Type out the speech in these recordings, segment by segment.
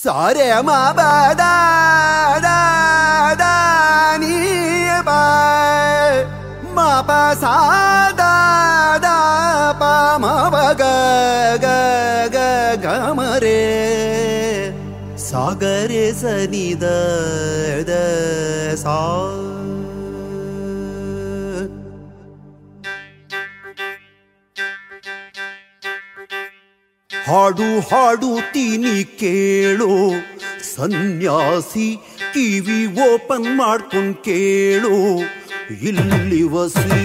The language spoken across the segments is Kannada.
ಸಾರೆ ಮ ಬ ದ ದ ದ ನೀ ಬ ಮ ಪ ಸಾ ದ ದ ಪ ಮ ಬ ಗ ಗ ಗ ಗ ಮ ರೇ ಸಾಗರೆ ಸನಿ ದ ದ ಸಾ ಹಾಡು ಹಾಡುತ್ತೀನಿ ಕೇಳು ಸನ್ಯಾಸಿ ಕಿವಿ ಓಪನ್ ಮಾಡ್ಕೊಂಡ್ ಕೇಳು ಇಲ್ಲಿ ವಸಿ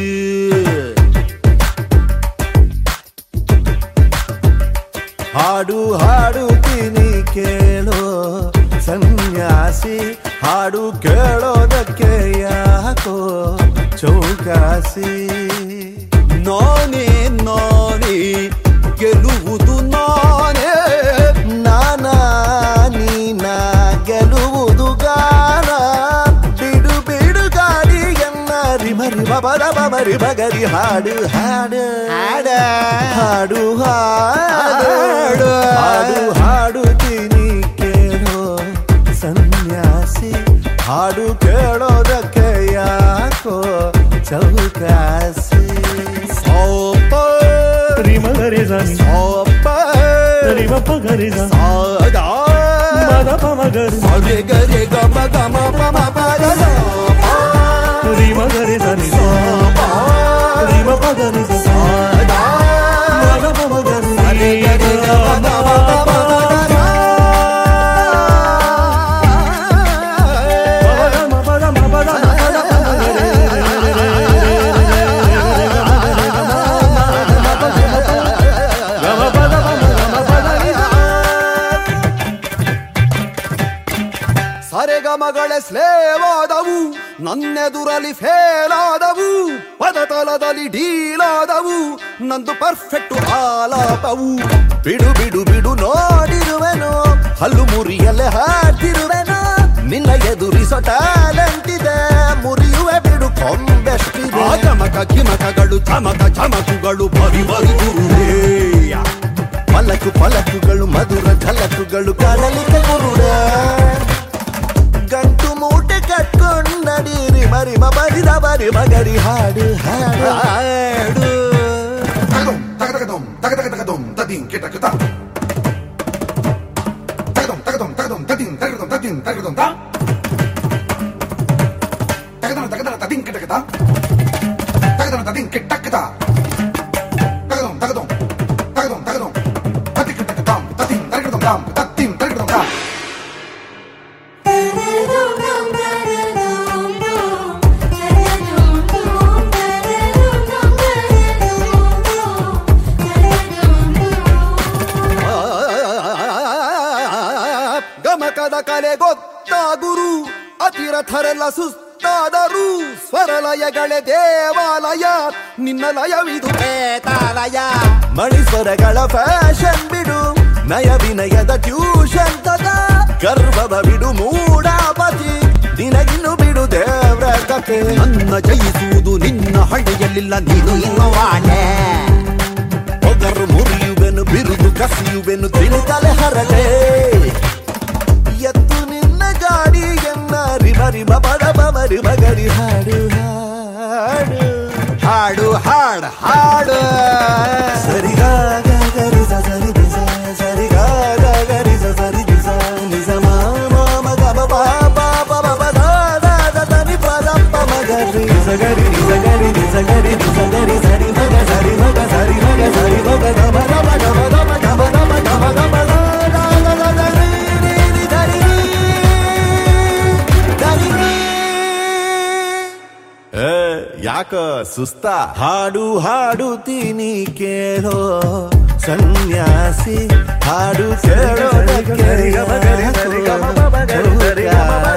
ಹಾಡು ಹಾಡುತ್ತೀನಿ ಕೇಳು ಸನ್ಯಾಸಿ ಹಾಡು ಕೇಳೋದಕ್ಕೆ ಯಾಕೋ ಚೌಕಾಸಿ ನಾನೇ ನಾನೇ ಗೆಲುವುದು ನಾನೇ ನಾನಾ ನೀನ ಗೆಲುವುದು ಗಾನ ಬಿಡು ಬಿಡು ಗಾಡಿಯನ್ನ ರಿಮ ರಿಮ ಬರ ಬರಿ ಬಗರಿ ಹಾಡು ಹಾಡು ಹಾಡ ಹಾಡು ಹಾಡು ಹಾಡು ಹಾಡುತ್ತೀನಿ ಕೇಳೋ ಸನ್ಯಾಸಿ ಹಾಡು ಕೇಳೋದಕ್ಕೆ ಯಾಕೋ ಚೌಕಾಸಿ ಸೋಪ ರಿಮ ಗರಿ ಸನಿ ಸೋಪ ರಿಮ ಪ ಗರಿ ಸ ಸಾದ ಮದ ಪ ಮ ಗರಿ ಸರಿ ಗರಿ ಗಮ ಗಮ ಪಮ ಪದ ಸೋಪ ರಿಮ ಗರಿ ಸನಿ ಸ ರಿಮ ಪ ಗರಿ ಸ ಸಾದ ಮದ ಪ ಮ ಗರಿ ಸರಿ ಗರಿ ಗಮ ಗಮ ಪಮ ಪದ ಮ ಪದ ಮ ಪದ ಮ ಪದ ಪ ಮ ಗರಿ ಗಮ ಪದ ಪ ಮ ಗಮ ಪದ ರಿ ಸ ಸರೆಗಮಗಳೇ ಸ್ಲೇವ್ ಆದವು ನನ್ನೆದುರಲ್ಲಿ ಫೇಲ್ ಆದವು ಪದತಲದಲ್ಲಿ ಡೀಲ್ ಆದವು ನಂದು ಪರ್ಫೆಕ್ಟ್ ಆಲಾಪವು ಬಿಡು ಬಿಡು ಬಿಡು ನೋಡಿರುವೆನು ಹಲ್ಲು ಮುರಿಯಲ್ಲೇ ಹಾಡ್ತಿರುವೆನು ನಿನ್ನ ಎದುರಿಸೋ ಟ್ಯಾಲೆಂಟ್ ಇದೆ ಮುರಿಯುವೆ ಬಿಡು ಕೊಂಬೆಷ್ಟಿದೆ ಗಮಕ ಕಿಮಕಗಳು ಚಮಕ ಚಮಕುಗಳು ಬರಿ ಬರಿ ಗುರುವೇ ಪಲಕು ಪಲಕುಗಳು ಮಧುರ ಝಲಕುಗಳು ಕಾಣಲಿಕ್ಕೆ ಗುರುಡೇ ಗಂಟು ಮೂಟೆ ಕಟ್ಕೊಂಡು ನಡೀರಿ ಮರಿ ಬರಿದ ಬರಿ ಮಗರಿ ಹಾಡು ಹಾಡು ಹಾಡು ತಗದಂ ತಗದಗದಂ ತಗದಗದಗದಂ ತದಿಂ ಕಿಟಕತ ತಗದಂ ತಗದಂ ತಗದಂ ತದಿಂ ತಗದಂ ತದಿಂ ತಗದಂ ತ ತಗದನ ತಗದನ ತದಿಂ ಕಿಟಕತ ತಗದನ ತದಿಂ ಕಿಟಕತ ತಗದಂ ತಗದಂ ತಗದಂ ತಗದಂ ತದಿ ಕಿಟಕತಂ ತದಿಂ ತಗದಂ ತಾಂ ತದಿಂ ತಗದಂ ತಾಂ ಗಮಕದ ಕಲೆ ಗೊತ್ತಾಗುರು ಅತಿರಥರೆಲ್ಲ ಸುಸ್ತಾದರು ಸ್ವರಲಯಗಳೇ ದೇವಾಲಯ ನಿನ್ನ ಲಯವಿದು ಪ್ರೇತಾಲಯ ಮಣಿಸ್ವರಗಳ ಫ್ಯಾಷನ್ ಬಿಡು ನಯ ವಿನಯದ ಟ್ಯೂಷನ್ ತಗ ಗರ್ಭವ ಬಿಡು ಮೂಡಾಪತಿ ನಿನಗಿನ್ನು ಬಿಡು ದೇವ್ರ ಕತೆ ನನ್ನ ಜಯಿಸುವುದು ನಿನ್ನ ಹಣೆಯಲ್ಲಿಲ್ಲ ನೀನು ಇನ್ನು ವಾಣೆ ಒಗರು ಮುರಿಯುವೆನು ಬಿರುದು ಕಸಿಯುವೆನು ತಿಳಿತಲೆ ಹರಡೆ ಎತ್ತು ನಿನ್ನ ಗಾಡಿಯನ್ನ ರಿಮ ರಿಮ ಬಡಬ ಮರಿ ಮಗರಿ ಹಾಡು ಹಾಡು ಹಾಡು ಹಾಡು ಹಾಡು ಸರಿ ಗ ಗ ಗರಿ ಸ ಸರಿ ದಿ ಸ ಸರಿ ಗ ಗ ಗರಿ ಸ ಸರಿ ದಿ ಸ ನಿ ಸ ಮ ಮ ಮ ಗ ಮ ಪ ಪ ಪ ಮ ಪ ದ ದ ದ ದ ನಿ ಪ ದ ಪ ಮ ಗ ರಿ ಸ ಗ ರಿ ರಿ ಸ ಗ ರಿ ರಿ ಸ ಗ ರಿ ರಿ ಸ ಗ ರಿ ಸರಿ ಮ ಗ ಸರಿ ಮ ಗ ಸರಿ ಮ ಗ ಸರಿ ಮ ಗ ಗ ಮ ಗ ಮ ಗ ಮ ಗ ಮ ಗ ಮ ಗ ಮ ಗ ಮ ಗ ಮ ದ ದ ದ ದ ದ ರಿ ರಿ ರಿ ದ ರಿ ರಿ ದ ರಿ ರಿ ಏ ಯಾಕ ಸುಸ್ತ ಹಾಡು ಹಾಡುತ್ತೀನಿ ಕೇಳೋ ಸನ್ಯಾಸಿ ಹಾಡು ಕೇಳೋದಕ್ಕೆ ಸರಿ ಗ ಮ ಗರಿ ಸರಿ ಗ ಮ ಪ ಮ ಗರಿ ಸರಿ ಗ ಮ ಪ